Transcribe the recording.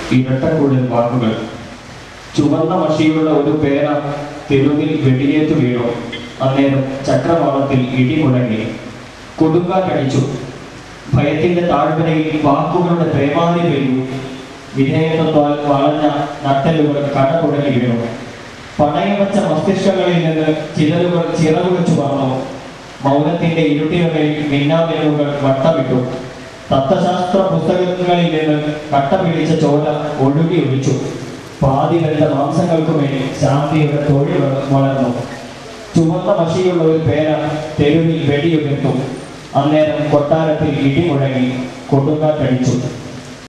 ഇരട്ടക്കുഴൽ വാക്കുകൾ ചുവന്ന മഷിയുള്ള ഒരു പേന തെരുവിൽ വെടിയേറ്റു വീണു അന്നേരം ചക്രവാളത്തിൽ ഇടിമുഴങ്ങി കൊടുങ്കാറ്റടിച്ചു ഭയത്തിന്റെ താഴ്വരയിൽ വാക്കുകളുടെ പ്രേമാതി പെയ്യു വിധേയത്വത്താൽ വളഞ്ഞ നട്ടലുകൾ കട തുടങ്ങി വീണു പണയം വെച്ച മസ്തിഷ്കങ്ങളിൽ നിന്ന് ചിലരുകൾ ചിറകുവെച്ചു പറഞ്ഞു മൗനത്തിന്റെ ഇരുട്ടികളിൽ മിന്നാമിനുകൾ വട്ടമിട്ടു തത്വശാസ്ത്ര പുസ്തകങ്ങളിൽ നിന്ന് കട്ട പിടിച്ച ചോര ഒഴുകി ഒഴിച്ചു പാതി വെച്ച മാംസങ്ങൾക്കുമേൽ ശാന്തിയുടെ തൊഴിൽ വളർന്നു ചുവന്ന മഷിയുള്ള ഒരു പേന തെരുവിൽ വെടിയുയർത്തും അന്നേരം കൊട്ടാരത്തിൽ ഇടിമുഴങ്ങി കൊടുങ്കാറ്റടിച്ചു